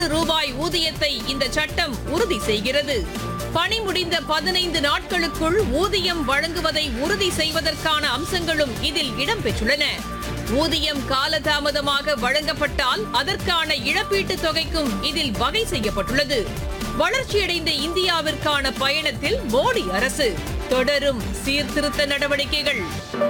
ரூபாய் ஊதியத்தை இந்த சட்டம் உறுதி செய்கிறது பணி முடிந்த பதினைந்து நாட்களுக்குள் ஊதியம் வழங்குவதை உறுதி செய்வதற்கான அம்சங்களும் இதில் இடம்பெற்றுள்ளன ஊதியம் காலதாமதமாக வழங்கப்பட்டால் அதற்கான இழப்பீட்டுத் தொகைக்கும் இதில் வகை செய்யப்பட்டுள்ளது வளர்ச்சியடைந்த இந்தியாவிற்கான பயணத்தில் மோடி அரசு தொடரும் சீர்திருத்த நடவடிக்கைகள்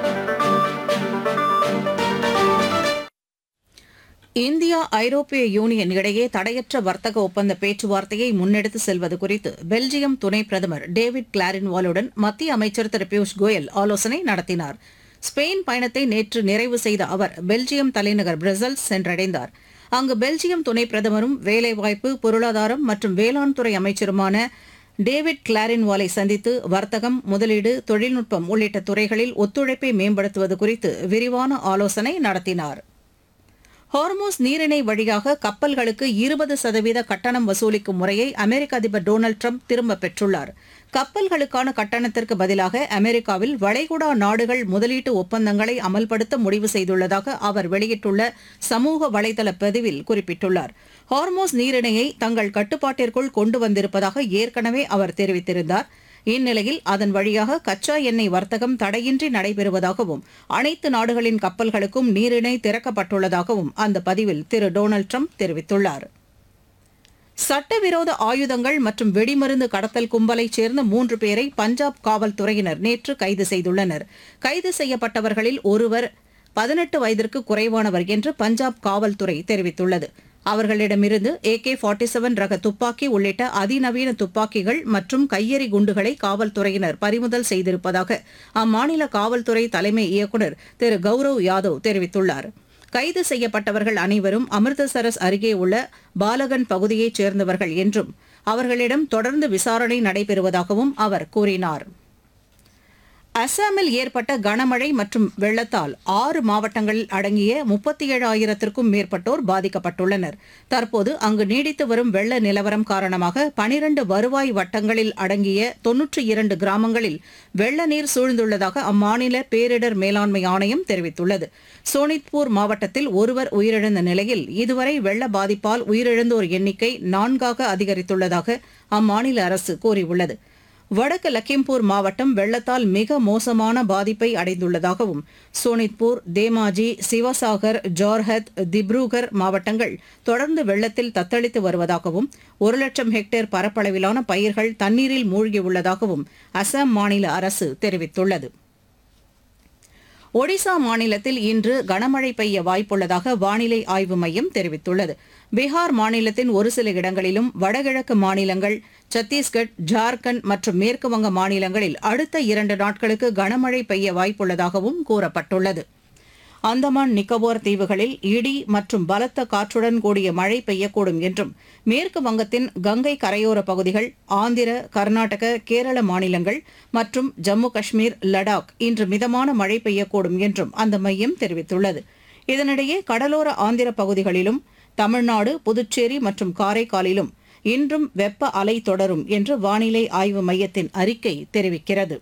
இந்தியா ஐரோப்பிய யூனியன் இடையே தடையற்ற வர்த்தக ஒப்பந்த பேச்சுவார்த்தையை முன்னெடுத்து செல்வது குறித்து பெல்ஜியம் துணை பிரதமர் டேவிட் கிளாரின்வாலுடன் மத்திய அமைச்சர் திரு பியூஷ் கோயல் ஆலோசனை நடத்தினார் ஸ்பெயின் பயணத்தை நேற்று நிறைவு செய்த அவர் பெல்ஜியம் தலைநகர் பிரசல்ஸ் சென்றடைந்தார் அங்கு பெல்ஜியம் துணை பிரதமரும் வேலைவாய்ப்பு பொருளாதாரம் மற்றும் வேளாண் துறை அமைச்சருமான டேவிட் கிளாரின்வாலை சந்தித்து வர்த்தகம் முதலீடு தொழில்நுட்பம் உள்ளிட்ட துறைகளில் ஒத்துழைப்பை மேம்படுத்துவது குறித்து விரிவான ஆலோசனை நடத்தினார் ஹார்மோஸ் நீரிணை வழியாக கப்பல்களுக்கு இருபது சதவீத கட்டணம் வசூலிக்கும் முறையை அமெரிக்க அதிபர் டொனால்டு ட்ரம்ப் திரும்பப் பெற்றுள்ளார் கப்பல்களுக்கான கட்டணத்திற்கு பதிலாக அமெரிக்காவில் வளைகுடா நாடுகள் முதலீட்டு ஒப்பந்தங்களை அமல்படுத்த முடிவு செய்துள்ளதாக அவர் வெளியிட்டுள்ள சமூக வலைதள பதிவில் குறிப்பிட்டுள்ளார் ஹார்மோஸ் நீரிணையை தங்கள் கட்டுப்பாட்டிற்குள் கொண்டு வந்திருப்பதாக ஏற்கனவே அவர் தெரிவித்திருந்தார் இந்நிலையில் அதன் வழியாக கச்சா எண்ணெய் வர்த்தகம் தடையின்றி நடைபெறுவதாகவும் அனைத்து நாடுகளின் கப்பல்களுக்கும் நீரிணை திறக்கப்பட்டுள்ளதாகவும் அந்த பதிவில் திரு டொனால்டு ட்ரம்ப் தெரிவித்துள்ளார் சட்டவிரோத ஆயுதங்கள் மற்றும் வெடிமருந்து கடத்தல் கும்பலைச் சேர்ந்த மூன்று பேரை பஞ்சாப் காவல்துறையினர் நேற்று கைது செய்துள்ளனர் கைது செய்யப்பட்டவர்களில் ஒருவர் பதினெட்டு வயதிற்கு குறைவானவர் என்று பஞ்சாப் காவல்துறை தெரிவித்துள்ளது அவர்களிடமிருந்து ஏகே ஃபார்ட்டி செவன் ரக துப்பாக்கி உள்ளிட்ட அதிநவீன துப்பாக்கிகள் மற்றும் கையெறி குண்டுகளை காவல்துறையினர் பறிமுதல் செய்திருப்பதாக அம்மாநில காவல்துறை தலைமை இயக்குநர் திரு கௌரவ் யாதவ் தெரிவித்துள்ளார் கைது செய்யப்பட்டவர்கள் அனைவரும் அமிர்தசரஸ் அருகே உள்ள பாலகன் பகுதியைச் சேர்ந்தவர்கள் என்றும் அவர்களிடம் தொடர்ந்து விசாரணை நடைபெறுவதாகவும் அவர் கூறினார் அசாமில் ஏற்பட்ட கனமழை மற்றும் வெள்ளத்தால் ஆறு மாவட்டங்களில் அடங்கிய முப்பத்தி ஏழாயிரத்திற்கும் மேற்பட்டோர் பாதிக்கப்பட்டுள்ளனர் தற்போது அங்கு நீடித்து வரும் வெள்ள நிலவரம் காரணமாக பனிரண்டு வருவாய் வட்டங்களில் அடங்கிய தொன்னூற்றி இரண்டு கிராமங்களில் வெள்ள நீர் சூழ்ந்துள்ளதாக அம்மாநில பேரிடர் மேலாண்மை ஆணையம் தெரிவித்துள்ளது சோனித்பூர் மாவட்டத்தில் ஒருவர் உயிரிழந்த நிலையில் இதுவரை வெள்ள பாதிப்பால் உயிரிழந்தோர் எண்ணிக்கை நான்காக அதிகரித்துள்ளதாக அம்மாநில அரசு கூறியுள்ளது வடக்கு லக்கிம்பூர் மாவட்டம் வெள்ளத்தால் மிக மோசமான பாதிப்பை அடைந்துள்ளதாகவும் சோனித்பூர் தேமாஜி சிவசாகர் ஜோர்ஹத் திப்ருகர் மாவட்டங்கள் தொடர்ந்து வெள்ளத்தில் தத்தளித்து வருவதாகவும் ஒரு லட்சம் ஹெக்டேர் பரப்பளவிலான பயிர்கள் தண்ணீரில் மூழ்கியுள்ளதாகவும் அசாம் மாநில அரசு தெரிவித்துள்ளது ஒடிசா மாநிலத்தில் இன்று கனமழை பெய்ய வாய்ப்புள்ளதாக வானிலை ஆய்வு மையம் தெரிவித்துள்ளது பீகார் மாநிலத்தின் ஒரு சில இடங்களிலும் வடகிழக்கு மாநிலங்கள் சத்தீஸ்கட் ஜார்க்கண்ட் மற்றும் மேற்குவங்க மாநிலங்களில் அடுத்த இரண்டு நாட்களுக்கு கனமழை பெய்ய வாய்ப்புள்ளதாகவும் கூறப்பட்டுள்ளது அந்தமான் நிக்கோபார் தீவுகளில் இடி மற்றும் பலத்த காற்றுடன் கூடிய மழை பெய்யக்கூடும் என்றும் மேற்கு வங்கத்தின் கங்கை கரையோர பகுதிகள் ஆந்திர கர்நாடக கேரள மாநிலங்கள் மற்றும் ஜம்மு காஷ்மீர் லடாக் இன்று மிதமான மழை பெய்யக்கூடும் என்றும் அந்த மையம் தெரிவித்துள்ளது இதனிடையே கடலோர ஆந்திர பகுதிகளிலும் தமிழ்நாடு புதுச்சேரி மற்றும் காரைக்காலிலும் இன்றும் வெப்ப அலை தொடரும் என்று வானிலை ஆய்வு மையத்தின் அறிக்கை தெரிவிக்கிறது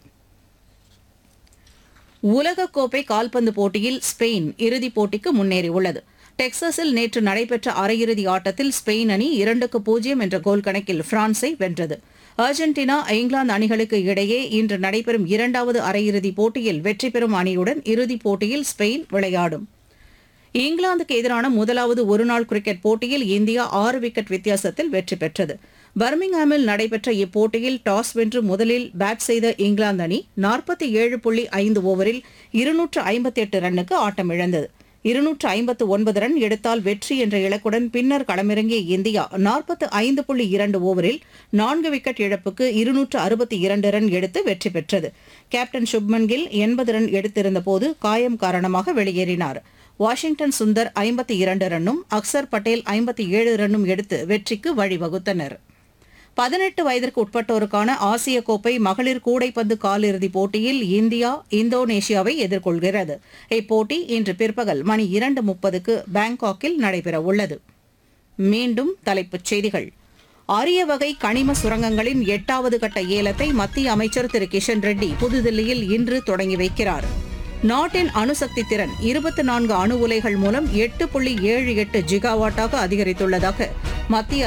உலகக்கோப்பை கால்பந்து போட்டியில் ஸ்பெயின் இறுதிப் போட்டிக்கு முன்னேறியுள்ளது டெக்சாஸில் நேற்று நடைபெற்ற அரையிறுதி ஆட்டத்தில் ஸ்பெயின் அணி இரண்டுக்கு பூஜ்ஜியம் என்ற கோல் கணக்கில் பிரான்ஸை வென்றது அர்ஜென்டினா இங்கிலாந்து அணிகளுக்கு இடையே இன்று நடைபெறும் இரண்டாவது அரையிறுதிப் போட்டியில் வெற்றி பெறும் அணியுடன் இறுதிப் போட்டியில் ஸ்பெயின் விளையாடும் இங்கிலாந்துக்கு எதிரான முதலாவது ஒருநாள் கிரிக்கெட் போட்டியில் இந்தியா ஆறு விக்கெட் வித்தியாசத்தில் வெற்றி பெற்றது பர்மிங்ஹாமில் நடைபெற்ற இப்போட்டியில் டாஸ் வென்று முதலில் பேட் செய்த இங்கிலாந்து அணி நாற்பத்தி ஏழு புள்ளி ஐந்து ஓவரில் இருநூற்று ஐம்பத்தி எட்டு ரன்னுக்கு ஆட்டமிழந்தது இருநூற்று ஐம்பத்து ஒன்பது ரன் எடுத்தால் வெற்றி என்ற இலக்குடன் பின்னர் களமிறங்கிய இந்தியா நாற்பத்து ஐந்து புள்ளி இரண்டு ஓவரில் நான்கு விக்கெட் இழப்புக்கு இருநூற்று அறுபத்தி இரண்டு ரன் எடுத்து வெற்றி பெற்றது கேப்டன் சுப்மன் கில் எண்பது ரன் எடுத்திருந்த போது காயம் காரணமாக வெளியேறினார் வாஷிங்டன் சுந்தர் ஐம்பத்தி இரண்டு ரன்னும் அக்சர் பட்டேல் ஐம்பத்தி ஏழு ரன்னும் எடுத்து வெற்றிக்கு வழிவகுத்தனர் பதினெட்டு வயதிற்கு உட்பட்டோருக்கான ஆசிய கோப்பை மகளிர் கூடைப்பந்து காலிறுதிப் போட்டியில் இந்தியா இந்தோனேஷியாவை எதிர்கொள்கிறது இப்போட்டி இன்று பிற்பகல் மணி இரண்டு முப்பதுக்கு பாங்காக்கில் நடைபெறவுள்ளது மீண்டும் தலைப்புச் செய்திகள் அரிய வகை கனிம சுரங்கங்களின் எட்டாவது கட்ட ஏலத்தை மத்திய அமைச்சர் திரு கிஷன் ரெட்டி புதுதில்லியில் இன்று தொடங்கி வைக்கிறார் நாட்டின் அணுசக்தி திறன் இருபத்தி நான்கு அணு உலைகள் மூலம் எட்டு புள்ளி ஏழு எட்டு ஜிகாவாட்டாக அதிகரித்துள்ளதாக மத்திய